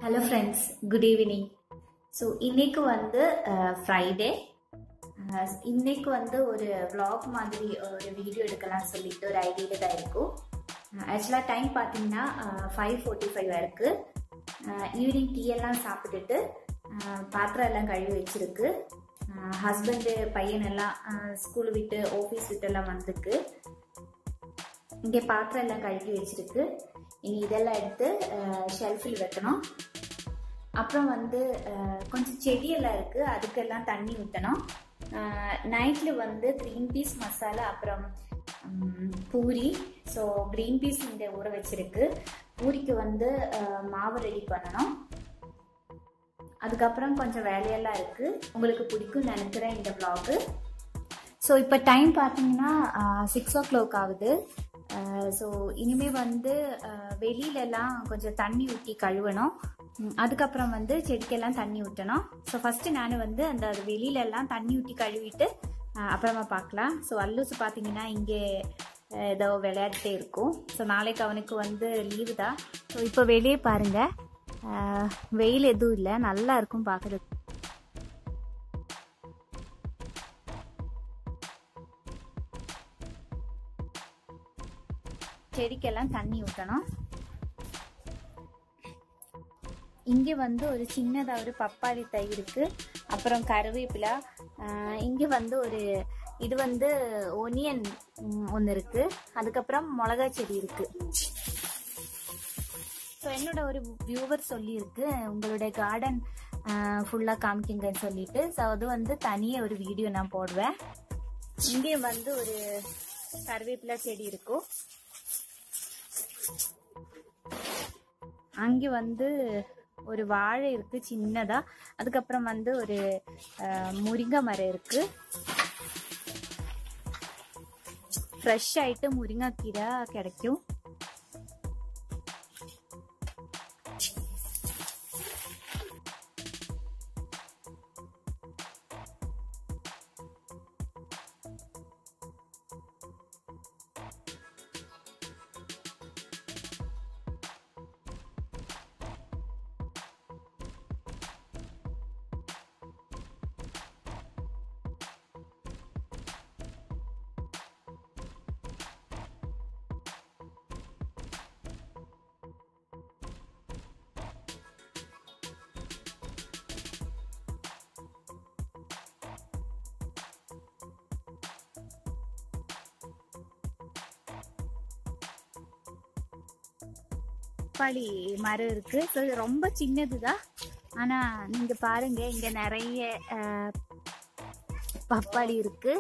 hello friends good evening so இன்னைக்கு வந்து Friday இன்னைக்கு வந்து ஒரு vlog மாதிரி ஒரு வீடியோ எடுக்கலாம்னு சொல்லிட்டு ஒரு ஐடியில் தான் இருக்கும் ஆக்சுவலாக டைம் பார்த்தீங்கன்னா ஃபைவ் ஃபோர்ட்டி ஃபைவ் இருக்கு ஈவினிங் டீ எல்லாம் சாப்பிட்டுட்டு அஹ், பாத்திரம் எல்லாம் கழுவி வச்சிருக்கு ஹஸ்பண்டு பையன் எல்லாம் ஸ்கூல் விட்டு ஆஃபீஸ் விட்டு எல்லாம் வந்திருக்கு இங்கே பாத்திரம் எல்லாம் கழுவி வச்சிருக்கு இனி இதெல்லாம் எடுத்து ஷெல்ஃபில் வைக்கணும் அப்புறம் வந்து அஹ், கொஞ்சம் செடியெல்லாம் இருக்கு அதுக்கெல்லாம் தண்ணி ஊற்றணும் நைட்டில் வந்து க்ரீன் பீஸ் மசாலா அப்புறம் ம், பூரி ஸோ க்ரீன் பீஸ் இங்கே ஊற வச்சிருக்கு பூரிக்கு வந்து அஹ், மாவு ரெடி பண்ணணும் அதுக்கப்புறம் கொஞ்சம் வேலையெல்லாம் இருக்கு உங்களுக்கு பிடிக்கும் நினைக்கிறேன் இந்த vlog ஸோ இப்போ டைம் பார்த்தீங்கன்னா சிக்ஸ் ஓ கிளாக் ஆகுது ஸோ இனிமே வந்து அஹ், வெளியிலலாம் கொஞ்சம் தண்ணி ஊற்றி கழுவணும் ம், அதுக்கப்புறம் வந்து செடிக்கெல்லாம் தண்ணி ஊற்றணும் ஸோ ஃபஸ்ட்டு நான் வந்து அந்த அது வெளியிலலாம் தண்ணி ஊற்றி கழுவிட்டு அஹ், அப்புறமா பார்க்கலாம் ஸோ அல்லூஸ் பார்த்தீங்கன்னா இங்கே அஹ், ஏதோ விளையாடிட்டே இருக்கும் ஸோ நாளைக்கு அவனுக்கு வந்து லீவு தான் ஸோ இப்போ வெளியே பாருங்க அஹ், வெயில் எதுவும் இல்லை நல்லா இருக்கும் பார்க்குறதுக்கு செடிக்கெல்லாம் தண்ணி ஊற்றணும் இங்கே வந்து ஒரு சின்னதாக ஒரு பப்பாளி தை இருக்கு அப்புறம் கருவேப்பிலை ஆஹ் இங்கே வந்து ஒரு இது வந்து ஒனியன் ஒன்று இருக்கு அதுக்கப்புறம் மிளகா செடி இருக்கு ஸோ என்னோட ஒரு வியூவர் சொல்லியிருக்கு உங்களுடைய கார்டன் ஃபுல்லாக காமிக்கிங்கன்னு சொல்லிட்டு ஸோ அது வந்து தனியாக ஒரு வீடியோ நான் போடுவேன் இங்கே வந்து ஒரு கருவேப்பிலை செடி இருக்கும் அங்கே வந்து ஒரு வாழை இருக்கு சின்னதா அதுக்கப்புறம் வந்து ஒரு அஹ், முருங்கை மரம் இருக்கு ஃப்ரெஷ் ஆயிட்டு முருங்கைக்கீரை கிடைக்கும் பப்பாளி மரம் இருக்கு ஸோ இது ரொம்ப சின்னதுதான் ஆனா நீங்க பாருங்க இங்க நிறைய அஹ், பப்பாளி இருக்கு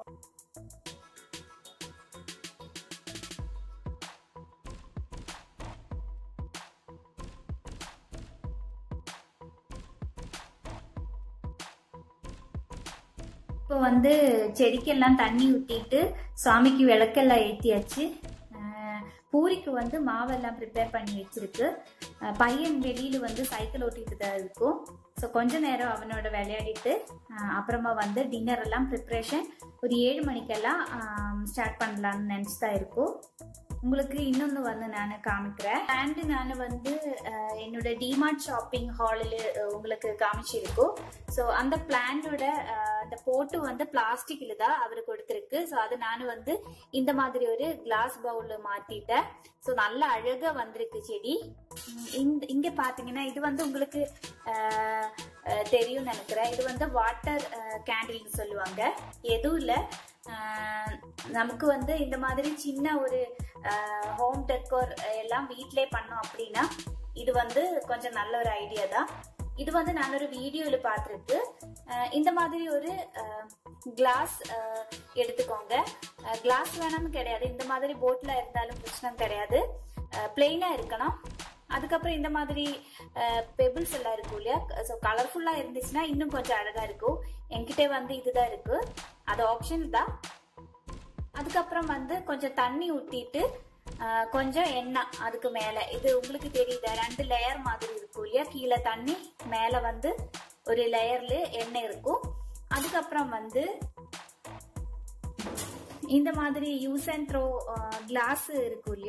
இப்போ வந்து செடிக்கெல்லாம் தண்ணி ஊற்றிட்டு சாமிக்கு விளக்கெல்லாம் ஏற்றியாச்சு அஹ் பூரிக்கு வந்து மாவெல்லாம் ப்ரிப்பேர் பண்ணி வச்சிருக்கு அஹ் பையன் வெளியில வந்து சைக்கிள் ஓட்டிட்டு தான் இருக்கும் ஸோ கொஞ்ச நேரம் அவனோட விளையாடிட்டு அஹ் அப்புறமா வந்து டின்னர் எல்லாம் ப்ரிப்ரேஷன் ஒரு ஏழு மணிக்கெல்லாம் ஸ்டார்ட் பண்ணலாம்னு நினச்சி தான் இருக்கும் உங்களுக்கு இன்னொன்று வந்து நான் காமிக்கிறேன் அண்ட் நான் வந்து அஹ், என்னோட டிமார்ட் ஷாப்பிங் ஹாலில் உங்களுக்கு காமிச்சிருக்கோம் ஸோ அந்த பிளான்டோட அந்த போட்டு வந்து பிளாஸ்டிக்ல தான் அவர் கொடுத்துருக்கு ஸோ அது நான் வந்து இந்த மாதிரி ஒரு கிளாஸ் பவுல் மாத்திட்டேன் ஸோ நல்ல அழகா வந்திருக்கு செடி உம், இந்த இங்க பாத்தீங்கன்னா இது வந்து உங்களுக்கு அஹ், அஹ், தெரியும் நினைக்கிறேன் இது வந்து வாட்டர் கேண்டில்னு சொல்லுவாங்க எதுவும் இல்லை நமக்கு வந்து இந்த மாதிரி சின்ன ஒரு ஹோம் டெக்கோர் எல்லாம் வீட்டிலே பண்ணோம் அப்படின்னா இது வந்து கொஞ்சம் நல்ல ஒரு ஐடியா தான் இது வந்து நான் ஒரு வீடியோல பார்த்துருக்கு இந்த மாதிரி ஒரு கிளாஸ் எடுத்துக்கோங்க கிளாஸ் வேணும்னு கிடையாது இந்த மாதிரி போட்ல இருந்தாலும் பிரச்சனை கிடையாது பிளெயினா இருக்கணும் அதுக்கப்புறம் இந்த மாதிரி பெபிள்ஸ் எல்லாம் இருக்கும் இல்லையா ஸோ கலர்ஃபுல்லா இருந்துச்சுன்னா இன்னும் கொஞ்சம் அழகா இருக்கும் என்கிட்ட வந்து இதுதான் இருக்கு அது ஆப்ஷன் தான் அதுக்கப்புறம் வந்து கொஞ்சம் தண்ணி ஊத்திட்டு ஆஹ், கொஞ்சம் எண்ணெய் அதுக்கு மேல இது உங்களுக்கு தெரியுதா ரெண்டு லேயர் மாதிரி இருக்கும் இல்லையா கீழே தண்ணி மேல வந்து ஒரு லேயர்ல எண்ணெய் இருக்கும் அதுக்கப்புறம் வந்து இந்த மாதிரி யூஸ் அண்ட் த்ரோ கிளாஸ் இருக்கும் இல்லையா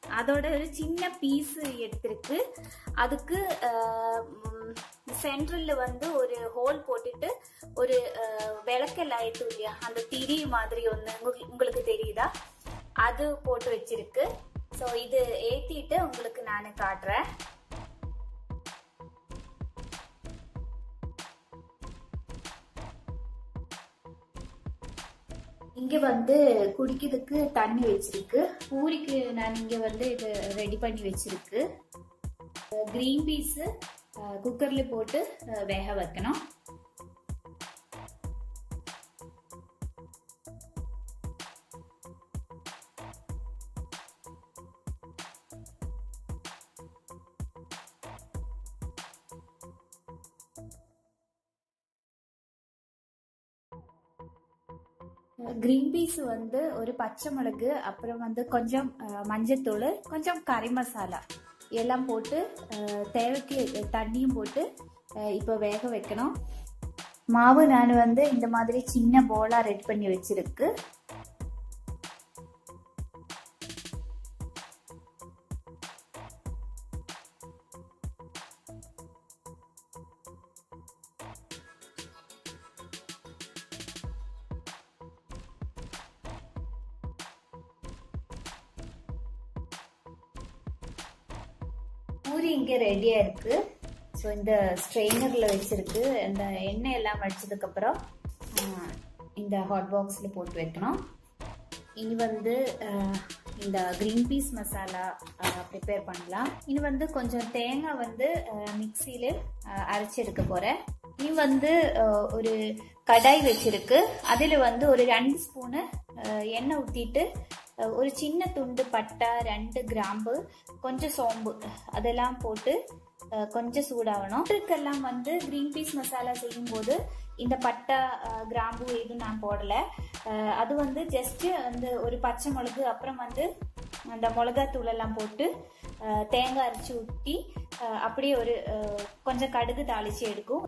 அதோட ஒரு சின்ன பீஸ் எடுத்திருக்கு அதுக்கு சென்ட்ரல்ல வந்து ஒரு ஹோல் போட்டுட்டு ஒரு அஹ், விளக்கெல்லாம் ஏற்றும் இல்லையா அந்த திரி மாதிரி ஒன்று உங்களுக்கு தெரியுதா அது போட்டு வச்சிருக்கு ஸோ இது ஏத்திட்டு உங்களுக்கு நான் காட்டுறேன் இங்க வந்து குடிக்கிறதுக்கு தண்ணி வச்சிருக்கு பூரிக்கு நான் இங்க வந்து இது ரெடி பண்ணி வச்சிருக்கு கிரீன் பீஸ் குக்கர்ல போட்டு அஹ், வேக வைக்கணும் கிரீன் பீஸ் வந்து ஒரு பச்சை மிளகு அப்புறம் வந்து கொஞ்சம் அஹ், மஞ்சத்தூள் கொஞ்சம் கறி மசாலா எல்லாம் போட்டு அஹ், தேவைக்கு தண்ணியும் போட்டு அஹ், இப்போ வேக வைக்கணும் மாவு நான் வந்து இந்த மாதிரி சின்ன போலா ரெடி பண்ணி வச்சிருக்கு பூரி இங்கே ரெடியாக இருக்கு ஸோ இந்த ஸ்ட்ரெயினரில் வச்சிருக்கு இந்த எண்ணெய் எல்லாம் வடிச்சதுக்கப்புறம் இந்த ஹாட் பாக்ஸில் போட்டு வைக்கணும் இனி வந்து ஆஹ், இந்த க்ரீன் பீஸ் மசாலா ப்ரிப்பேர் பண்ணலாம் இனி வந்து கொஞ்சம் தேங்காய் வந்து மிக்சியில் அரைச்சி எடுக்க போகிறேன் இனி வந்து ஆஹ், ஒரு கடாய் வச்சிருக்கு அதில் வந்து ஒரு ரெண்டு ஸ்பூனு எண்ணெய் ஊற்றிட்டு ஒரு சின்ன துண்டு பட்டை ரெண்டு கிராம்பு கொஞ்சம் சோம்பு அதெல்லாம் போட்டு அஹ், கொஞ்சம் சூடாகணும் இதுக்கெல்லாம் வந்து க்ரீன் பீஸ் மசாலா செய்யும்போது இந்த பட்டை அஹ், கிராம்பு எதுவும் நான் போடலை அஹ், அது வந்து ஜஸ்ட் வந்து ஒரு பச்சை மிளகு அப்புறம் வந்து அந்த மிளகாத்தூள் எல்லாம் போட்டு அஹ், தேங்காய் அரைச்சி ஊற்றி அஹ், அப்படியே ஒரு அஹ், கொஞ்சம் கடுகு தாளிச்சு எடுக்கும்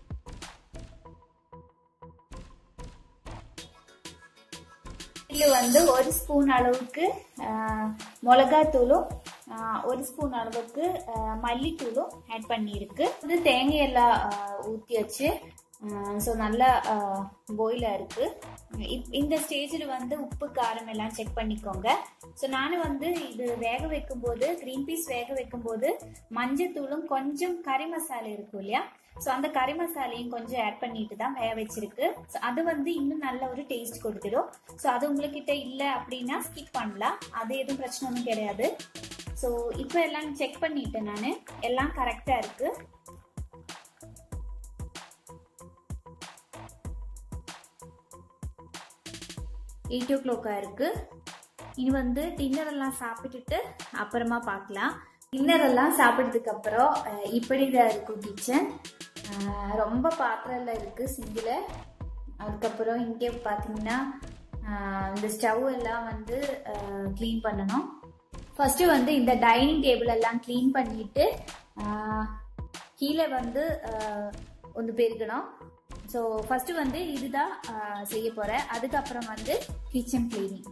இதில் வந்து ஒரு ஸ்பூன் அளவுக்கு ஆஹ், மிளகாத்தூளும் ஆஹ், ஒரு ஸ்பூன் அளவுக்கு ஆஹ், மல்லித்தூளும் ஆட் பண்ணியிருக்கு இது தேங்காயெல்லாம் ஊற்றி வச்சு ஸோ நல்லா பாயிலாக இருக்கு இப்- இந்த ஸ்டேஜில் வந்து உப்பு காரம் எல்லாம் செக் பண்ணிக்கோங்க ஸோ நானும் வந்து இது வேக வைக்கும்போது க்ரீன் பீஸ் வேக வைக்கும்போது மஞ்சத்தூளும் கொஞ்சம் கறி மசாலா இருக்கும் இல்லையா ஸோ அந்த கறி மசாலையும் கொஞ்சம் ஆட் பண்ணிட்டு தான் வேக வச்சிருக்கு ஸோ அது வந்து இன்னும் நல்ல ஒரு டேஸ்ட் கொடுத்துரும் ஸோ அது உங்ககிட்ட இல்லை அப்படின்னா ஸ்கிப் பண்ணலாம் அது எதுவும் பிரச்சனை ஒன்றும் கிடையாது ஸோ இப்போ எல்லாம் செக் பண்ணிட்டேன் நான் எல்லாம் கரெக்டாக இருக்கு எயிட் ஓ கிளாக்காக இருக்கு இனி வந்து டின்னர் எல்லாம் சாப்பிட்டுட்டு அப்புறமா பார்க்கலாம் டின்னர் எல்லாம் சாப்பிட்டதுக்கு அப்புறம் அஹ், இப்படிதான் இருக்கும் கிச்சன் ரொம்ப பாத்திரம் எல்லாம் இருக்கு சிங்கில் அதுக்கப்புறம் இங்கே பார்த்தீங்கன்னா அஹ், இந்த ஸ்டவ் எல்லாம் வந்து க்ளீன் பண்ணணும் ஃபர்ஸ்ட் வந்து இந்த டைனிங் டேபிள் எல்லாம் க்ளீன் பண்ணிட்டு அஹ், கீழே வந்து அஹ், ஒன்று பெருக்கணும் ஸோ ஃபர்ஸ்ட் வந்து இதுதான் அஹ், செய்ய போறேன் அதுக்கப்புறம் வந்து கிச்சன் கிளீனிங்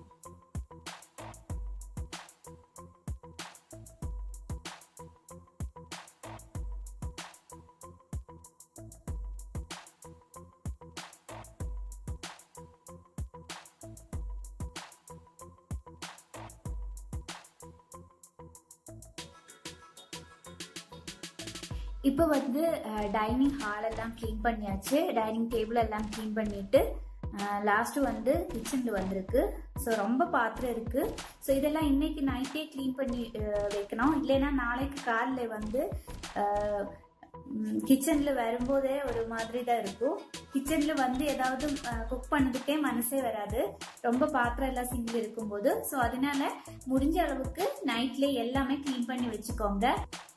இப்போ வந்து டைனிங் ஹால் எல்லாம் க்ளீன் பண்ணியாச்சு டைனிங் டேபிள் எல்லாம் க்ளீன் பண்ணிட்டு லாஸ்ட் வந்து கிச்சனில் வந்திருக்கு ஸோ ரொம்ப பாத்திரம் இருக்கு ஸோ இதெல்லாம் இன்னைக்கு நைட்டே க்ளீன் பண்ணி அஹ், வைக்கணும் இல்லைன்னா நாளைக்கு காலைல வந்து கிச்சனில் வரும்போதே ஒரு மாதிரி தான் இருக்கும் கிச்சனில் வந்து ஏதாவது குக் பண்ணதுக்கே மனசே வராது ரொம்ப பாத்திரம் எல்லாம் சிங்கில் இருக்கும்போது ஸோ அதனால முடிஞ்ச அளவுக்கு நைட்ல எல்லாமே க்ளீன் பண்ணி வச்சுக்கோங்க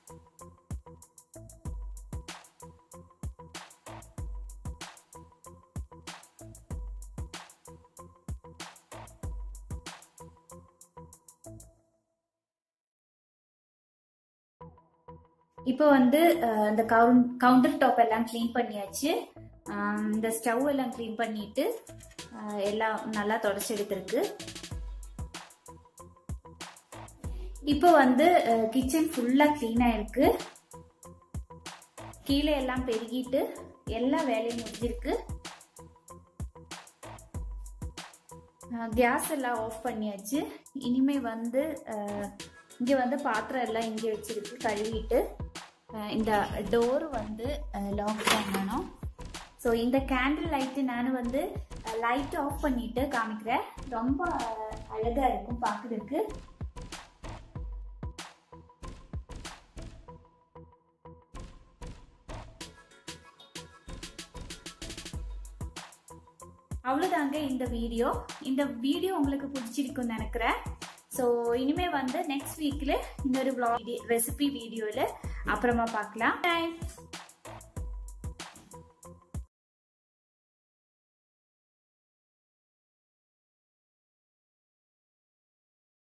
இப்போ வந்து அஹ், இந்த கவுண்டர் டாப் எல்லாம் க்ளீன் பண்ணியாச்சு அஹ், இந்த ஸ்டவ் எல்லாம் க்ளீன் பண்ணிட்டு அஹ், எல்லாம் நல்லா தொடச்சி எடுத்திருக்கு இப்போ வந்து கிச்சன் ஃபுல்லாக க்ளீனாக இருக்கு கீழே எல்லாம் பெருகிட்டு எல்லா வேலையும் முடிஞ்சிருக்கு கேஸ் எல்லாம் ஆஃப் பண்ணியாச்சு இனிமே வந்து இங்கே வந்து பாத்திரம் எல்லாம் இங்கே வச்சிருக்கு கழுவிட்டு இந்த டோர் வந்து லாக் பண்ணணும் ஸோ இந்த கேண்டில் லைட்டு நான் வந்து லைட் ஆஃப் பண்ணிட்டு காமிக்கிறேன் ரொம்ப அழகாக இருக்கும் பார்க்குறதுக்கு அவ்வளோதாங்க இந்த வீடியோ இந்த வீடியோ உங்களுக்கு பிடிச்சிருக்குன்னு நினைக்கிறேன் ஸோ இனிமேல் வந்து நெக்ஸ்ட் வீக்கில் இன்னொரு வ்ளாக் ரெசிபி வீடியோவில் அப்புறமா பார்க்கலாம் பாய்